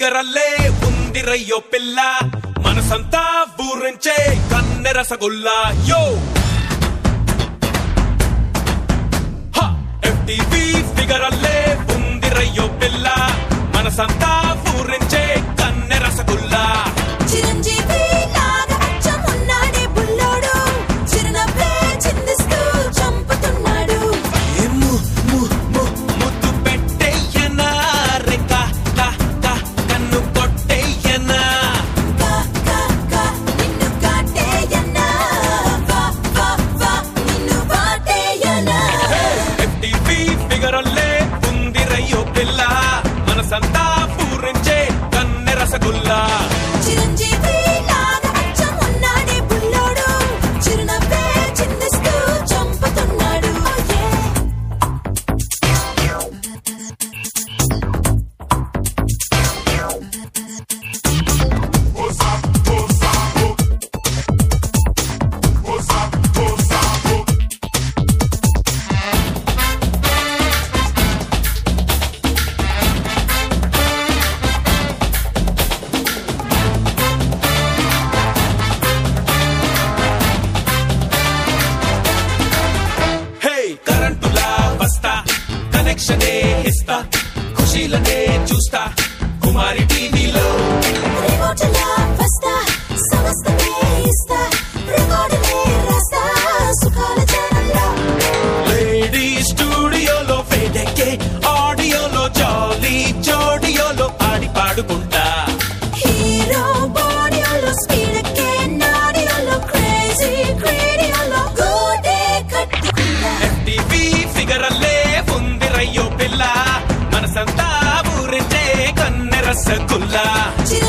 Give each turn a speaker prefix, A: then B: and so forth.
A: Figure అల్లే ఉందిరయ్యో పిల్ల మనసంతా ఊరించే కన్నె రసగుల్లా యో ఎఫ్టీవీ ఫిగర్ అల్లే ఉందిరయ్యో పిల్ల మనసంతా ఊరించే కన్నె రసగుల్లా
B: చిరంజీవి లాగా అచ్చం ఉన్నాడే బుల్లోడు చిరునవ్వే చిందిస్తూ చంపుతున్నాడు
A: ఏ ము ము ము ముద్దు పెట్టేయనా రేఖ కా కా కన్ను కొట్టేయనా
B: కా కా కా నిన్ను కాటేయనా వా వా వా నిన్ను వాటేయనా
A: ఎఫ్టీవీ ఫిగర్ అల్లే ఉందిరయ్యో పిల్ల మనసంతా పూరించే కన్నె రసగుల్లా
B: చిరంజీవి లాగా అచ్చం ఉన్నాడే బుల్లోడు చిరునవ్వే చిందిస్తూ చంపుతున్నాడు Oh yeah.
A: హే కరెంటులా వస్తా కనెక్షనే ఇస్తా ఖుషీలనే చూస్తా కుమారి టీవీలో
B: రిమోట్లా వస్తా సమస్తమే ఇస్తా రికార్డులే రాస్తా సుఖాల ఛానల్లో
A: లేడీ స్టూడియోలో ఫేడెక్కే ఆడియోలో జాలీ జోడియోలో ఆడి పాడుకుంటా
B: హీరో బాడీలో స్పీడ్ ఎక్కే నాడియోలో క్రేజీ క్రేడియోలో గోడే కట్టుకుంటా
A: ఎఫ్టీవీ ఫిగర్ అల్లే ఉందిరయ్యో పిల్ల మనసంతా ఊరించే కన్నె రసగుల్లా
B: చిరంజీవి